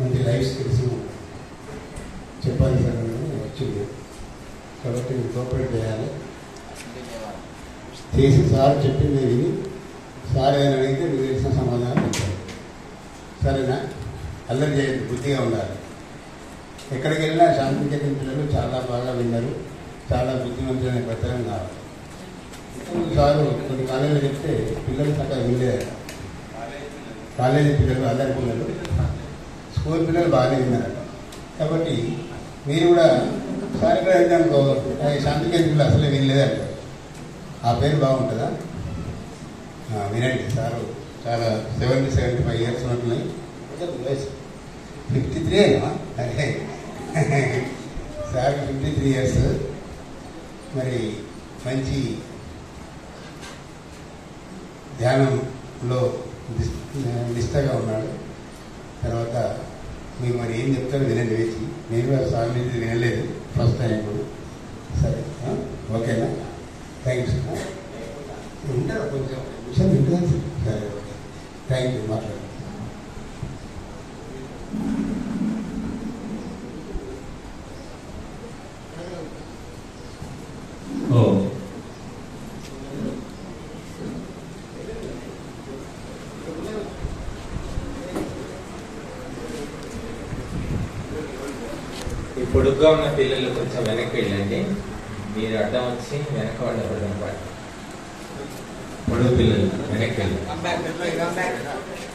మంచి life skills చెప్పాలి sir అని వచ్చింది కాబట్టి మీరు కోఆపరేట్ చేయాలి చేసి సార్ చెప్పింది విని సార్ ఏదైనా అడిగితే మీకు తెలిసిన సమాధానం చెప్పాలి సరేనా అల్లరి చేయదు బుద్ధిగా ఉండాలి ఎక్కడికి వెళ్ళినా శాంతినికేతన్ పిల్లలు చాలా బాగా విన్నారు చాలా బుద్ధిమంతులైన ప్రచారం కావాలి సారు కొన్ని కాలేజీలు చెప్తే పిల్లలు చక్కగా వినలేదు కాలేజీ పిల్లలు అల్లరి పిల్లలు స్కూల్ పిల్లలు బాగానే విన్నారట కాబట్టి మీరు కూడా సార్ ఇక్కడ వెళ్ళానుకో శాంతికేతన్లు అసలే వినలేదంట ఆ పేరు బాగుంటుందా ఆ, వినండి సారు చాలా సెవెంటీ సెవెంటీ ఫైవ్ ఇయర్స్ ఉంటున్నాయి ఫిఫ్టీ త్రీ అయినా అరే సార్ ఫిఫ్టీ త్రీ ఇయర్స్ మరి మంచి ధ్యానంలో నిస్- నిష్టగా ఉన్నాడు తర్వాత మీరు మరి ఏం చెప్తారో వినండి వేచి నేను కూడా సార్ నుంచి వినలేదు ఫస్ట్ టైం ఇప్పుడు సరే ఆ? ఓకేనా థ్యాంక్ యూ సార్ ఉంటారు కొంచెం నిమిషం వింటాను సార్ సరే ఓకే థ్యాంక్ యూ మాట్లాడండి ఓ ఈ పొడుగ్గా ఉన్న పిల్లలు కొంచెం వెనక్కి వెళ్ళండి మీరు అడ్డం వచ్చి వెనక వాళ్ళు అడ్డం పడండి పొడుగు పిల్లలు వెనక్కి వెళ్ళండి Come back, come back, come back.